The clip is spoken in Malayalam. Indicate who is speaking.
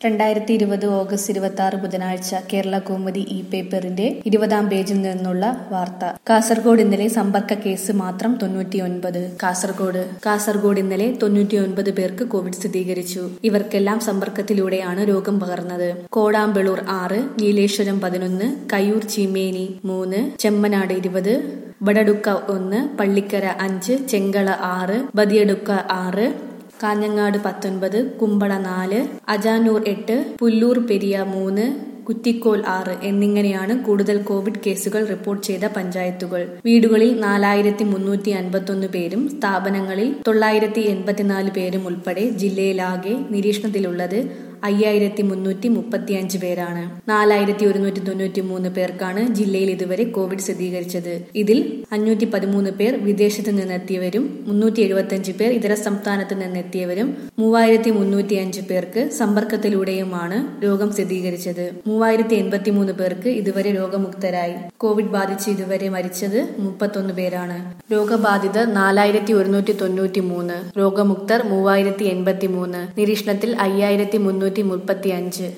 Speaker 1: രണ്ടായിരത്തി ഇരുപത് ഓഗസ്റ്റ് ഇരുപത്തി ആറ് ബുധനാഴ്ച കേരള കൗമുദി ഇ പേപ്പറിന്റെ ഇരുപതാം പേജിൽ നിന്നുള്ള വാർത്ത കാസർഗോഡ് ഇന്നലെ സമ്പർക്ക കേസ് മാത്രം തൊണ്ണൂറ്റിയൊൻപത് കാസർഗോഡ് കാസർഗോഡ് ഇന്നലെ തൊണ്ണൂറ്റിയൊൻപത് പേർക്ക് കോവിഡ് സ്ഥിരീകരിച്ചു ഇവർക്കെല്ലാം സമ്പർക്കത്തിലൂടെയാണ് രോഗം പകർന്നത് കോടാമ്പളൂർ ആറ് നീലേശ്വരം പതിനൊന്ന് കയ്യൂർ ചീമേനി മൂന്ന് ചെമ്മനാട് ഇരുപത് ബടടുക്ക ഒന്ന് പള്ളിക്കര അഞ്ച് ചെങ്കള ആറ് ബദിയടുക്ക ആറ് കാഞ്ഞങ്ങാട് പത്തൊൻപത് കുമ്പള നാല് അജാനൂർ എട്ട് പുല്ലൂർ പെരിയ മൂന്ന് കുറ്റിക്കോൽ ആറ് എന്നിങ്ങനെയാണ് കൂടുതൽ കോവിഡ് കേസുകൾ റിപ്പോർട്ട് ചെയ്ത പഞ്ചായത്തുകൾ വീടുകളിൽ നാലായിരത്തി മുന്നൂറ്റി അൻപത്തൊന്ന് പേരും സ്ഥാപനങ്ങളിൽ തൊള്ളായിരത്തി എൺപത്തിനാല് പേരും ഉൾപ്പെടെ ജില്ലയിലാകെ നിരീക്ഷണത്തിലുള്ളത് അയ്യായിരത്തി മുന്നൂറ്റി മുപ്പത്തിയഞ്ച് പേരാണ് നാലായിരത്തി ഒരുന്നൂറ്റി തൊണ്ണൂറ്റി മൂന്ന് പേർക്കാണ് ജില്ലയിൽ ഇതുവരെ കോവിഡ് സ്ഥിരീകരിച്ചത് ഇതിൽ അഞ്ഞൂറ്റി പതിമൂന്ന് പേർ വിദേശത്ത് നിന്നെത്തിയവരും മുന്നൂറ്റി എഴുപത്തിയഞ്ച് പേർ ഇതര സംസ്ഥാനത്ത് നിന്നെത്തിയവരും മൂവായിരത്തി മുന്നൂറ്റി അഞ്ച് പേർക്ക് സമ്പർക്കത്തിലൂടെയുമാണ് രോഗം സ്ഥിരീകരിച്ചത് മൂവായിരത്തി എൺപത്തി മൂന്ന് പേർക്ക് ഇതുവരെ രോഗമുക്തരായി കോവിഡ് ബാധിച്ച് ഇതുവരെ മരിച്ചത് മുപ്പത്തൊന്ന് പേരാണ് രോഗബാധിതർ നാലായിരത്തി ഒരുന്നൂറ്റി തൊണ്ണൂറ്റി മൂന്ന് രോഗമുക്തർ മൂവായിരത്തി എൺപത്തി മൂന്ന് നിരീക്ഷണത്തിൽ അയ്യായിരത്തി മുന്നൂറ്റി മുപ്പത്തി അഞ്ച്